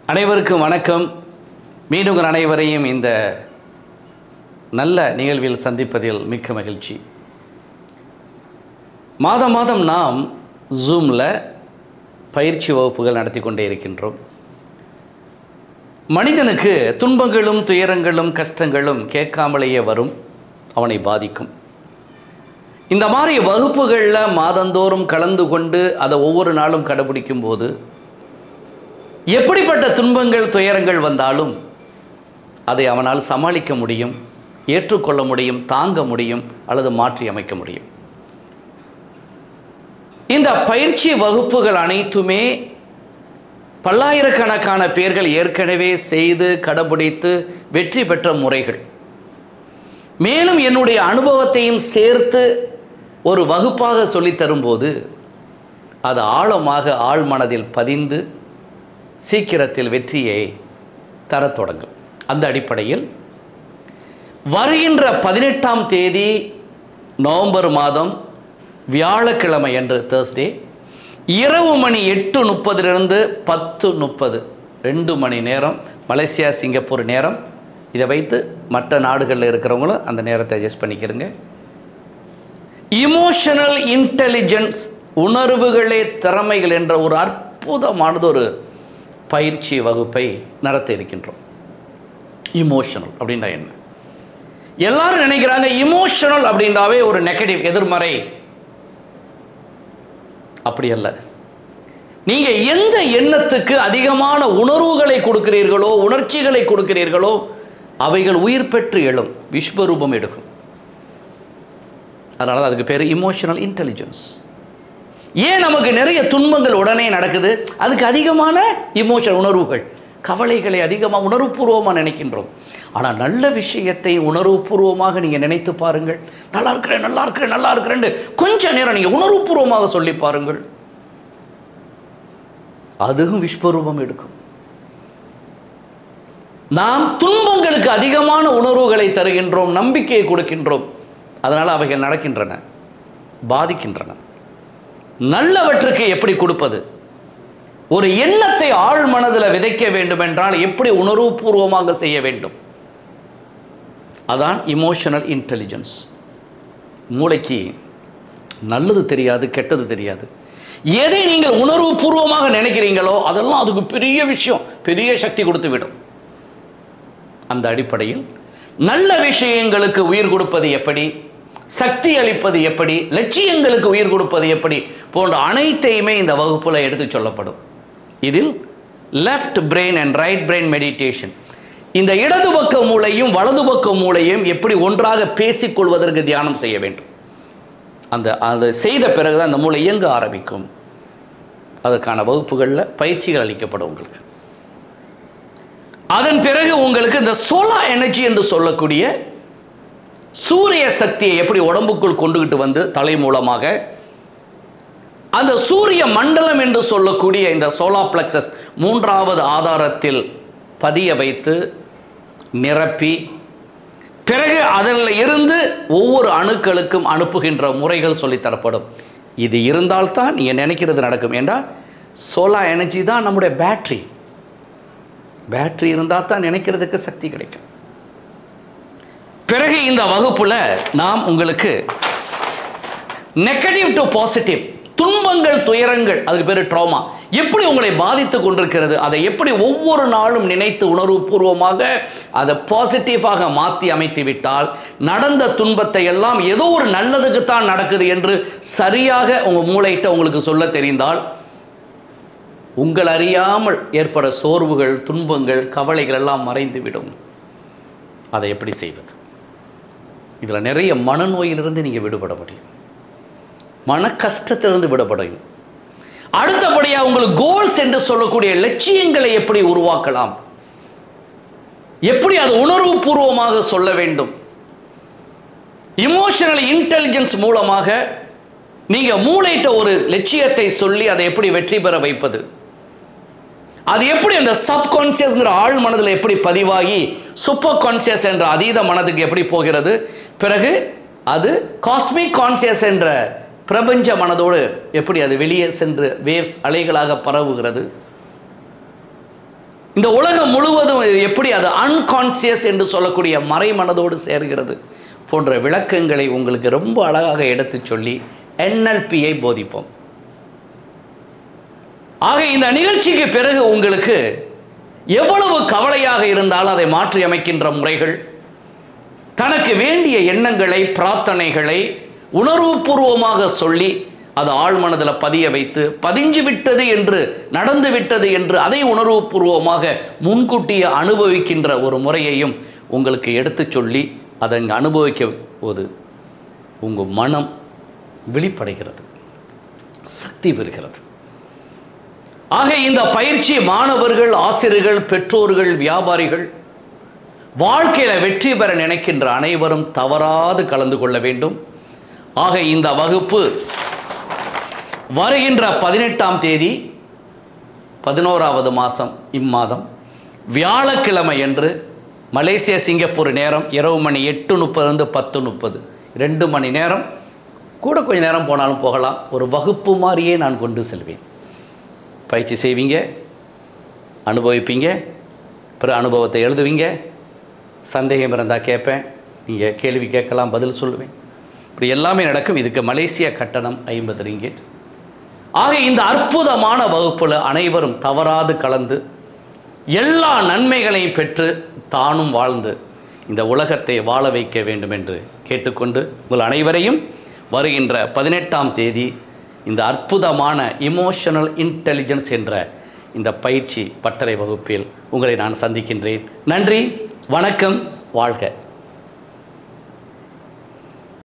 அனைவருக்கும் வணக்கம் மீண்டும் உங்கள் அனைவரையும் இந்த நல்ல நிகழ்வில் சந்திப்பதில் மிக்க மகிழ்ச்சி மாதம் மாதம் நாம் ஜூமில் பயிற்சி வகுப்புகள் நடத்தி கொண்டே இருக்கின்றோம் மனிதனுக்கு துன்பங்களும் துயரங்களும் கஷ்டங்களும் கேட்காமலேயே வரும் அவனை பாதிக்கும் இந்த மாதிரி வகுப்புகளில் மாதந்தோறும் கலந்து கொண்டு அதை ஒவ்வொரு நாளும் கடைபிடிக்கும் போது எப்படிப்பட்ட துன்பங்கள் துயரங்கள் வந்தாலும் அதை அவனால் சமாளிக்க முடியும் ஏற்றுக்கொள்ள முடியும் தாங்க முடியும் அல்லது மாற்றி அமைக்க முடியும் இந்த பயிற்சி வகுப்புகள் அனைத்துமே பல்லாயிரக்கணக்கான பேர்கள் ஏற்கனவே செய்து கடைபிடித்து வெற்றி பெற்ற முறைகள் மேலும் என்னுடைய அனுபவத்தையும் சேர்த்து ஒரு வகுப்பாக சொல்லித் தரும்போது அது ஆழமாக ஆழ் மனதில் பதிந்து சீக்கிரத்தில் வெற்றியை தரத் தொடங்கும் அந்த அடிப்படையில் வருகின்ற பதினெட்டாம் தேதி நவம்பர் மாதம் வியாழக்கிழமை அன்று தேர்ஸ்டே இரவு மணி எட்டு முப்பதிலிருந்து பத்து முப்பது ரெண்டு மணி நேரம் மலேசியா சிங்கப்பூர் நேரம் இதை வைத்து மற்ற நாடுகளில் இருக்கிறவங்களும் அந்த நேரத்தை அட்ஜஸ்ட் பண்ணிக்கிறங்க இமோஷனல் இன்டெலிஜென்ஸ் உணர்வுகளே திறமைகள் என்ற ஒரு அற்புதமானது ஒரு பயிற்சி வகுப்பை நடத்த இருக்கின்றோம் இமோஷனல் அப்படின்னா என்ன எல்லாரும் நினைக்கிறாங்க இமோஷனல் அப்படின்றாவே ஒரு நெகட்டிவ் எதிர்மறை அப்படி அல்ல நீங்க எந்த எண்ணத்துக்கு அதிகமான உணர்வுகளை கொடுக்கிறீர்களோ உணர்ச்சிகளை கொடுக்கிறீர்களோ அவைகள் உயிர் பெற்று எழும் விஸ்வரூபம் எடுக்கும் அதனால அதுக்கு பேர் இமோஷனல் இன்டெலிஜென்ஸ் ஏன் நமக்கு நிறைய துன்பங்கள் உடனே நடக்குது அதுக்கு அதிகமான இமோஷன் உணர்வுகள் கவலைகளை அதிகமாக உணர்வுபூர்வமாக நினைக்கின்றோம் ஆனால் நல்ல விஷயத்தை உணர்வுபூர்வமாக நீங்கள் நினைத்து பாருங்கள் நல்லா இருக்கிறேன் நல்லா இருக்கிறேன் நல்லா இருக்கிறேன்னு கொஞ்ச நேரம் நீங்கள் உணர்வுபூர்வமாக சொல்லி பாருங்கள் அதுவும் விஸ்வரூபம் எடுக்கும் நாம் துன்பங்களுக்கு அதிகமான உணர்வுகளை தருகின்றோம் நம்பிக்கையை கொடுக்கின்றோம் அதனால் அவைகள் நடக்கின்றன பாதிக்கின்றன நல்லவற்றுக்கு எப்படி கொடுப்பது ஒரு எண்ணத்தை ஆழ் மனதில் விதைக்க வேண்டும் என்றால் எப்படி உணர்வுபூர்வமாக செய்ய வேண்டும் அதான் இமோஷனல் இன்டெலிஜென்ஸ் மூளைக்கு நல்லது தெரியாது கெட்டது தெரியாது எதை நீங்கள் உணர்வுபூர்வமாக நினைக்கிறீங்களோ அதெல்லாம் அதுக்கு பெரிய விஷயம் பெரிய சக்தி கொடுத்து விடும் அந்த அடிப்படையில் நல்ல விஷயங்களுக்கு உயிர் கொடுப்பது எப்படி சக்தி அளிப்பது எப்படி லட்சியங்களுக்கு உயிர் கொடுப்பது எப்படி போன்ற அனைத்தையுமே இந்த வகுப்பில் எடுத்து சொல்லப்படும் இதில் left brain and right brain meditation இந்த இடது பக்க மூளையும் வலது பக்க மூளையும் எப்படி ஒன்றாக பேசிக்கொள்வதற்கு தியானம் செய்ய வேண்டும் அந்த அதை செய்த பிறகு தான் அந்த மூளை இயங்க ஆரம்பிக்கும் அதற்கான வகுப்புகளில் பயிற்சிகள் அளிக்கப்படும் உங்களுக்கு அதன் பிறகு உங்களுக்கு இந்த சோலா எனர்ஜி என்று சொல்லக்கூடிய சூரிய சக்தியை எப்படி உடம்புக்குள் கொண்டுகிட்டு வந்து தலை மூலமாக அந்த சூரிய மண்டலம் என்று சொல்லக்கூடிய இந்த சோலா பிளக்சஸ் மூன்றாவது ஆதாரத்தில் பதிய வைத்து நிரப்பி பிறகு அதில் இருந்து ஒவ்வொரு அணுக்களுக்கும் அனுப்புகின்ற முறைகள் சொல்லித்தரப்படும் இது இருந்தால்தான் நீங்கள் நினைக்கிறது நடக்கும் ஏண்டா சோலா எனர்ஜி தான் நம்முடைய பேட்ரி பேட்ரி இருந்தால் தான் நினைக்கிறதுக்கு சக்தி கிடைக்கும் பிறகு இந்த வகுப்பில் நாம் உங்களுக்கு நெகட்டிவ் டு பாசிட்டிவ் துன்பங்கள் துயரங்கள் அதுக்கு பேர் ட்ராமா எப்படி உங்களை பாதித்து கொண்டிருக்கிறது அதை எப்படி ஒவ்வொரு நாளும் நினைத்து உணர்வுபூர்வமாக அதை பாசிட்டிவாக மாற்றி அமைத்து விட்டால் நடந்த துன்பத்தை எல்லாம் ஏதோ ஒரு நல்லதுக்கு தான் நடக்குது என்று சரியாக உங்கள் மூளையிட்ட உங்களுக்கு சொல்ல தெரிந்தால் உங்கள் அறியாமல் ஏற்பட சோர்வுகள் துன்பங்கள் கவலைகள் எல்லாம் மறைந்துவிடும் அதை எப்படி செய்வது இதில் நிறைய மனநோயிலிருந்து நீங்கள் விடுபட முடியும் மன கஷ்டத்திலிருந்து விடுபட முடியும் அடுத்தபடியாக உங்களுக்கு கோல்ஸ் என்று சொல்லக்கூடிய லட்சியங்களை எப்படி உருவாக்கலாம் எப்படி அது உணர்வு பூர்வமாக சொல்ல வேண்டும் இமோஷனல் இன்டெலிஜென்ஸ் மூலமாக நீங்கள் மூளையிட்ட ஒரு லட்சியத்தை சொல்லி அதை எப்படி வெற்றி பெற வைப்பது அது எப்படி அந்த சப்கான்சியஸ்ங்கிற ஆழ் மனதில் எப்படி பதிவாகி சூப்பர் கான்சியஸ் என்ற அதீத மனதுக்கு எப்படி போகிறது பிறகு அது காஸ்மிக் கான்சியஸ் என்ற பிரபஞ்ச மனதோடு எப்படி அது வெளியே சென்று வேவ்ஸ் அலைகளாக பரவுகிறது இந்த உலகம் முழுவதும் இது எப்படி அது அன்கான்சியஸ் என்று சொல்லக்கூடிய மறைமனதோடு சேர்கிறது போன்ற விளக்கங்களை உங்களுக்கு ரொம்ப அழகாக எடுத்துச் சொல்லி என்எல்பியை போதிப்போம் ஆக இந்த நிகழ்ச்சிக்கு பிறகு உங்களுக்கு எவ்வளவு கவலையாக இருந்தாலும் அதை மாற்றி அமைக்கின்ற முறைகள் தனக்கு வேண்டிய எண்ணங்களை பிரார்த்தனைகளை உணர்வுபூர்வமாக சொல்லி அது ஆழ்மனதில் பதிய வைத்து பதிஞ்சு விட்டது என்று நடந்து விட்டது என்று அதை உணர்வுபூர்வமாக முன்கூட்டியே அனுபவிக்கின்ற ஒரு முறையையும் உங்களுக்கு எடுத்துச் சொல்லி அதை அங்கே அனுபவிக்க போது உங்கள் மனம் விழிப்படைகிறது சக்தி பெறுகிறது ஆக இந்த பயிற்சி மாணவர்கள் ஆசிரியர்கள் பெற்றோர்கள் வியாபாரிகள் வாழ்க்கையில் வெற்றி பெற நினைக்கின்ற அனைவரும் தவறாது கலந்து கொள்ள வேண்டும் ஆக இந்த வகுப்பு வருகின்ற பதினெட்டாம் தேதி பதினோராவது மாதம் இம்மாதம் வியாழக்கிழமை என்று மலேசியா சிங்கப்பூர் நேரம் இரவு மணி எட்டு முப்பதுலேருந்து பத்து முப்பது ரெண்டு மணி நேரம் கூட கொஞ்ச நேரம் போனாலும் போகலாம் ஒரு வகுப்பு மாதிரியே நான் கொண்டு செல்வேன் பயிற்சி செய்வீங்க அனுபவிப்பீங்க பிறகு அனுபவத்தை எழுதுவீங்க சந்தேகம் இருந்தால் கேட்பேன் நீங்கள் கேள்வி கேட்கலாம் பதில் சொல்லுவேன் இப்படி எல்லாமே நடக்கும் இதுக்கு மலேசியா கட்டணம் ஐம்பது ரிங்கிட் ஆக இந்த அற்புதமான வகுப்பில் அனைவரும் தவறாது கலந்து எல்லா நன்மைகளையும் பெற்று தானும் வாழ்ந்து இந்த உலகத்தை வாழ வைக்க வேண்டும் என்று கேட்டுக்கொண்டு உங்கள் அனைவரையும் வருகின்ற பதினெட்டாம் தேதி இந்த அற்புதமான இமோஷனல் இன்டெலிஜென்ஸ் என்ற இந்த பயிற்சி பட்டறை வகுப்பில் உங்களை நான் சந்திக்கின்றேன் நன்றி வணக்கம் வாழ்க